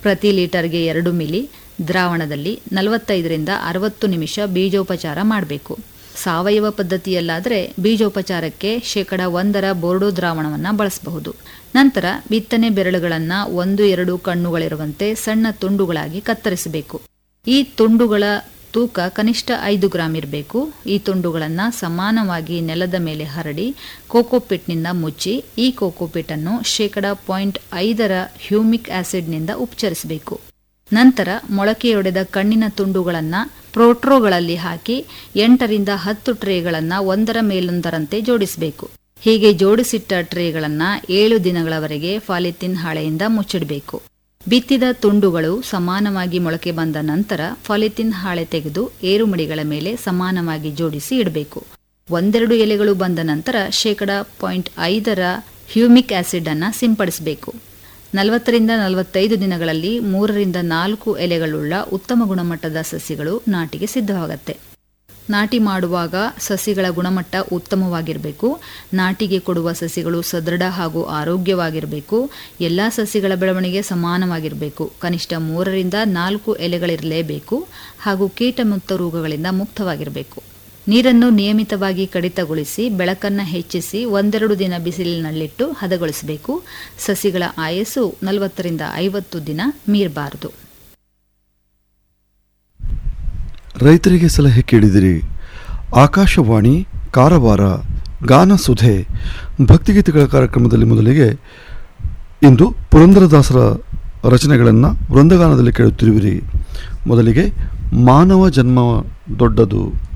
ಪ್ರತಿ ಲೀಟರ್ಗೆ ಎರಡು ಮಿಲಿ ದ್ರಾವಣದಲ್ಲಿ ನಲವತ್ತೈದರಿಂದ ಅರವತ್ತು ನಿಮಿಷ ಬೀಜೋಪಚಾರ ಮಾಡಬೇಕು ಸಾವಯವ ಪದ್ಧತಿಯಲ್ಲಾದರೆ ಬೀಜೋಪಚಾರಕ್ಕೆ ಶೇಕಡ ಒಂದರ ಬೋರ್ಡೋ ದ್ರಾವಣವನ್ನು ಬಳಸಬಹುದು ನಂತರ ಬಿತ್ತನೆ ಬೆರಳುಗಳನ್ನು ಒಂದು ಎರಡು ಕಣ್ಣುಗಳಿರುವಂತೆ ಸಣ್ಣ ತುಂಡುಗಳಾಗಿ ಕತ್ತರಿಸಬೇಕು ಈ ತುಂಡುಗಳ ತೂಕ ಕನಿಷ್ಠ ಐದು ಗ್ರಾಂ ಇರಬೇಕು ಈ ತುಂಡುಗಳನ್ನು ಸಮಾನವಾಗಿ ನೆಲದ ಮೇಲೆ ಹರಡಿ ಕೋಕೋಪಿಟ್ನಿಂದ ಮುಚ್ಚಿ ಈ ಕೋಕೋಪಿಟ್ ಅನ್ನು ಶೇಕಡ ಪಾಯಿಂಟ್ ಐದರ ಹ್ಯೂಮಿಕ್ ಆಸಿಡ್ನಿಂದ ಉಪಚರಿಸಬೇಕು ನಂತರ ಮೊಳಕೆಯೊಡೆದ ಕಣ್ಣಿನ ತುಂಡುಗಳನ್ನು ಪ್ರೋಟ್ರೋಗಳಲ್ಲಿ ಹಾಕಿ ಎಂಟರಿಂದ ಹತ್ತು ಟ್ರೇಗಳನ್ನು ಒಂದರ ಮೇಲೊಂದರಂತೆ ಜೋಡಿಸಬೇಕು ಹೀಗೆ ಜೋಡಿಸಿಟ್ಟ ಟ್ರೇಗಳನ್ನು ಏಳು ದಿನಗಳವರೆಗೆ ಫಾಲಿಥಿನ್ ಹಾಳೆಯಿಂದ ಮುಚ್ಚಿಡಬೇಕು ಬಿತ್ತಿದ ತುಂಡುಗಳು ಸಮಾನವಾಗಿ ಮೊಳಕೆ ಬಂದ ನಂತರ ಫಾಲಿಥಿನ್ ಹಾಳೆ ತೆಗೆದು ಏರುಮಡಿಗಳ ಮೇಲೆ ಸಮಾನವಾಗಿ ಜೋಡಿಸಿ ಇಡಬೇಕು ಒಂದೆರಡು ಎಲೆಗಳು ಬಂದ ನಂತರ ಶೇಕಡ ಪಾಯಿಂಟ್ ಐದರ ಹ್ಯೂಮಿಕ್ ಆಸಿಡ್ ಅನ್ನು ಸಿಂಪಡಿಸಬೇಕು ನಲವತ್ತರಿಂದ ನಲವತ್ತೈದು ದಿನಗಳಲ್ಲಿ ಮೂರರಿಂದ ನಾಲ್ಕು ಎಲೆಗಳುಳ್ಳ ಉತ್ತಮ ಗುಣಮಟ್ಟದ ಸಸಿಗಳು ನಾಟಿಗೆ ಸಿದ್ಧವಾಗತ್ತೆ ನಾಟಿ ಮಾಡುವಾಗ ಸಸಿಗಳ ಗುಣಮಟ್ಟ ಉತ್ತಮವಾಗಿರಬೇಕು ನಾಟಿಗೆ ಕೊಡುವ ಸಸಿಗಳು ಸದೃಢ ಹಾಗೂ ಆರೋಗ್ಯವಾಗಿರಬೇಕು ಎಲ್ಲ ಸಸಿಗಳ ಬೆಳವಣಿಗೆ ಸಮಾನವಾಗಿರಬೇಕು ಕನಿಷ್ಠ ಮೂರರಿಂದ ನಾಲ್ಕು ಎಲೆಗಳಿರಲೇಬೇಕು ಹಾಗೂ ಕೀಟಮುಕ್ತ ರೋಗಗಳಿಂದ ಮುಕ್ತವಾಗಿರಬೇಕು ನೀರನ್ನು ನಿಯಮಿತವಾಗಿ ಕಡಿತಗೊಳಿಸಿ ಬೆಳಕನ್ನು ಹೆಚ್ಚಿಸಿ ಒಂದೆರಡು ದಿನ ಬಿಸಿಲಿನಲ್ಲಿಟ್ಟು ಹದಗೊಳಿಸಬೇಕು ಸಸಿಗಳ ಆಯಸ್ಸು ನಲವತ್ತರಿಂದ ಐವತ್ತು ದಿನ ಮೀರಬಾರದು ರೈತರಿಗೆ ಸಲಹೆ ಕೇಳಿದಿರಿ ಆಕಾಶವಾಣಿ ಕಾರವಾರ ಗಾನ ಸುಧೆ ಭಕ್ತಿಗೀತೆಗಳ ಕಾರ್ಯಕ್ರಮದಲ್ಲಿ ಮೊದಲಿಗೆ ಇಂದು ಪುರಂದರದಾಸರ ರಚನೆಗಳನ್ನು ವೃಂದಗಾನದಲ್ಲಿ ಕೇಳುತ್ತಿರುವಿರಿ ಮೊದಲಿಗೆ ಮಾನವ ಜನ್ಮ ದೊಡ್ಡದು